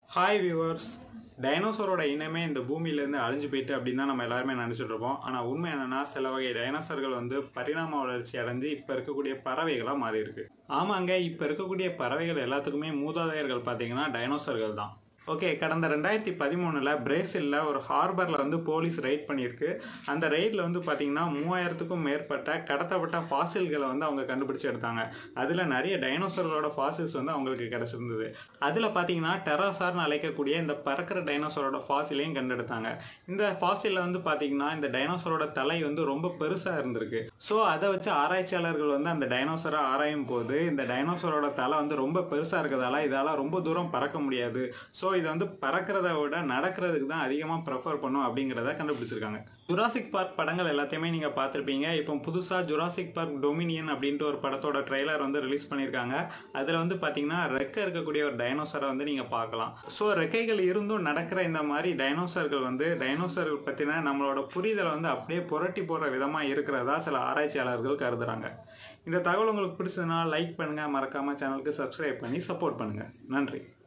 hi viewers டைனோசரோட இனமே இந்த பூமியிலேருந்து அழிஞ்சு போயிட்டு அப்படின்னு தான் நம்ம எல்லாருமே நினச்சிட்டு இருப்போம் ஆனால் உண்மை என்னன்னா சில வகை டைனோசர்கள் வந்து பரிணாம வளர்ச்சி அடைஞ்சு இப்போ இருக்கக்கூடிய பறவைகளாக மாறி இருக்கு ஆமாங்க இப்போ இருக்கக்கூடிய பறவைகள் எல்லாத்துக்குமே மூதாதையர்கள் பார்த்தீங்கன்னா டைனோசர்கள் தான் ஓகே கடந்த ரெண்டாயிரத்தி பதிமூணில் பிரேசிலில் ஒரு ஹார்பரில் வந்து போலீஸ் ரைட் பண்ணியிருக்கு அந்த ரைடில் வந்து பார்த்தீங்கன்னா மூவாயிரத்துக்கும் மேற்பட்ட கடத்தப்பட்ட ஃபாசில்களை வந்து அவங்க கண்டுபிடிச்சு எடுத்தாங்க அதில் நிறைய டைனோசர்களோட ஃபாசில்ஸ் வந்து அவங்களுக்கு கிடச்சிருந்தது அதில் பார்த்தீங்கன்னா டெராசார்னு அழைக்கக்கூடிய இந்த பறக்கிற டைனோசரோட ஃபாசிலையும் கண்டெடுத்தாங்க இந்த ஃபாசிலில் வந்து பார்த்தீங்கன்னா இந்த டைனோசரோட தலை வந்து ரொம்ப பெருசாக இருந்திருக்கு ஸோ அதை வச்சு ஆராய்ச்சியாளர்கள் வந்து அந்த டைனோசரை ஆராயும் போது இந்த டைனோசரோட தலை வந்து ரொம்ப பெருசாக இருக்கிறதால இதால் ரொம்ப தூரம் பறக்க முடியாது ஸோ இது வந்து பறக்கிறத விட நடக்கிறதுக்கு தான் அதிகமாக ப்ரெஃபர் பண்ணும் அப்படிங்கிறத கண்டுபிடிச்சிருக்காங்க ஜுராசிக் பார்க் படங்கள் எல்லாத்தையுமே நீங்கள் பார்த்துருப்பீங்க இப்போ புதுசாக ஜுராசிக் பார்க் டொமினியன் அப்படின்ட்டு ஒரு படத்தோட ட்ரெய்லர் வந்து ரிலீஸ் பண்ணியிருக்காங்க அதில் வந்து பார்த்தீங்கன்னா ரெக்கை இருக்கக்கூடிய ஒரு டைனோசரை வந்து நீங்கள் பார்க்கலாம் ஸோ ரெக்கைகள் இருந்தும் நடக்கிற இந்த மாதிரி டைனோசர்கள் வந்து டைனோசர்கள் பற்றின நம்மளோட புரிதலை வந்து அப்படியே புரட்டி போடுற விதமாக இருக்கிறதா சில ஆராய்ச்சியாளர்கள் கருதுறாங்க இந்த தகவல் உங்களுக்கு பிடிச்சதுன்னா லைக் பண்ணுங்கள் மறக்காமல் சேனலுக்கு சப்ஸ்கிரைப் பண்ணி சப்போர்ட் பண்ணுங்கள் நன்றி